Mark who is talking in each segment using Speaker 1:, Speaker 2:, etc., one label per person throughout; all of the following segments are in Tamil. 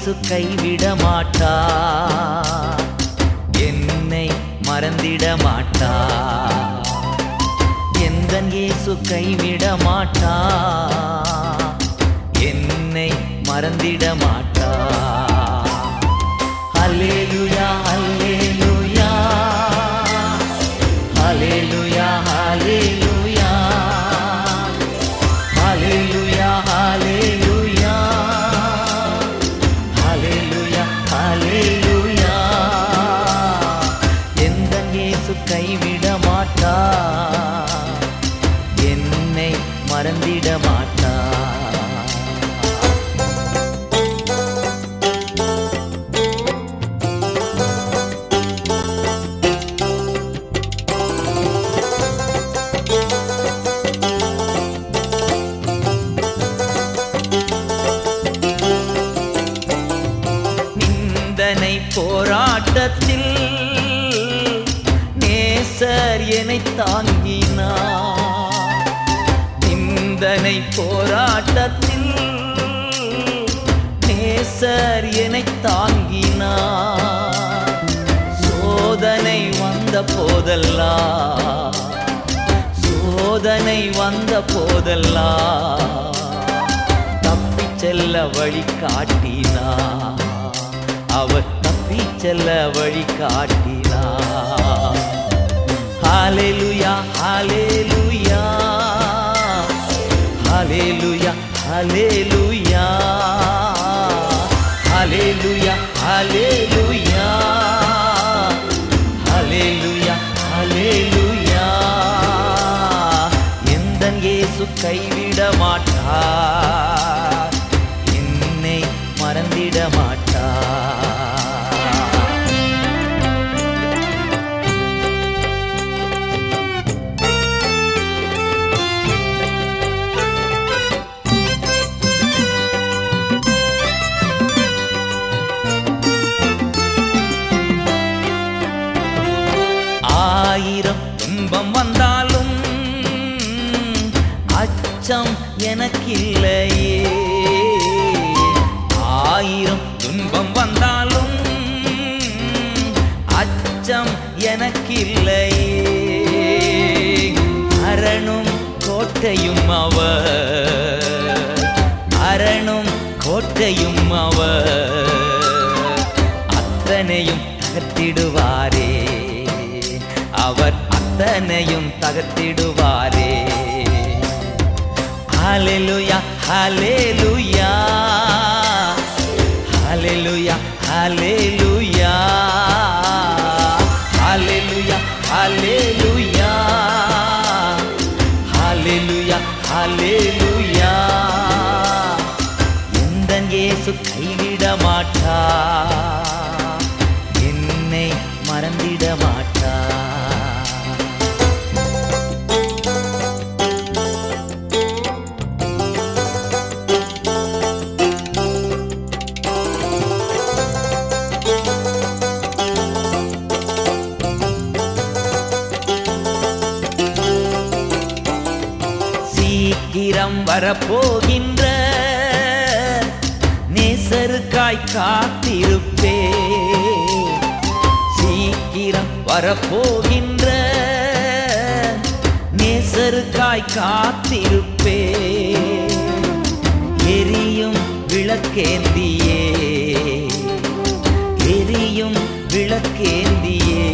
Speaker 1: இயேசு கைவிட மாட்டார் என்னை மறந்திட மாட்டார் எந்தன் இயேசு கைவிட மாட்டார் என்னை மறந்திட மாட்டார் ஹல்லேலூயா ஹல்லேலூயா ஹல்லேலூயா ஹல்லேலூயா ஹalleluya ஹalleluya ஹalleluya ஹalleluya எந்த இயேசு கைவிட மாட்டார் என்னை மறந்திட மாட்டார் நிந்தனை போராட்டத்தில் நேசர் என்னை தாங்கினார் நிந்தனை போராட்டத்தில் நேசர் என்னை தாங்கினார் சோதனை வந்த போதெல்லாம் சோதனை வந்த போதெல்லாம் தப்பி செல்ல வழி காட்டினார் அவர் தப்பி செல்ல வழி காட்டினார் ஹalleluya ஹalleluya ஹalleluya ஹalleluya ஹalleluya ஹalleluya ஹalleluya ஹalleluya எந்தன் இயேசு கைவிட மாட்டார் என்னை மறந்திட மாட்டார் ஆயிரம் துன்பம் வந்தாலும் அச்சம் எனக்கில்லையே ஆயிரம் துன்பம் வந்தாலும் அச்சம் எனக்கில்லையே அரணும் கோட்டையும் அவர் அரணும் கோட்டையும் அவர் அத்தனையும் தகர்த்திடுவாரே அவர் அத்தனையும் தகர்த்திடுவாரே ஹalleluya ஹalleluya ஹalleluya ஹalleluya ஹalleluya ஹalleluya ஹalleluya ஹalleluya எந்தன் இயேசு கைவிட மாட்டார் என்னை மறந்திட மாட்டார் சீக்கிரம் வரப்போகின்ற நேசருக்காய் காத்திருப்பே சீக்கிரம் வரப்போகின்ற நேசருக்காய் காத்திருப்பே எரியும் விளக்கேந்தியே எரியும் விளக்கேந்தியே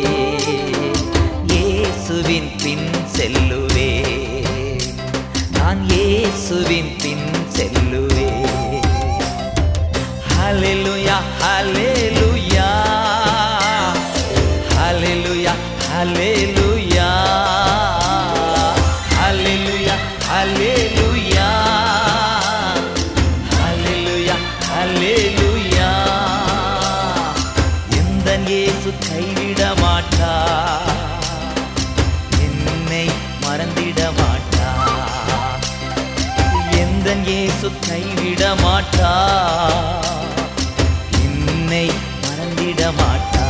Speaker 1: இயேசுவின் பின் செல்லுவே நான் இயேசுவின் பின் செல்லுவே ஹalleluya ஹalleluya ஹalleluya ஹalleluya ஹalleluya ஹalleluya ஹalleluya ஹalleluya எந்தன் இயேசு கைவிட மாட்டார் என்னை மறந்திட மாட்டார் எந்தன் இயேசு கைவிட மாட்டார் என்னை மறந்திட மாட்டார்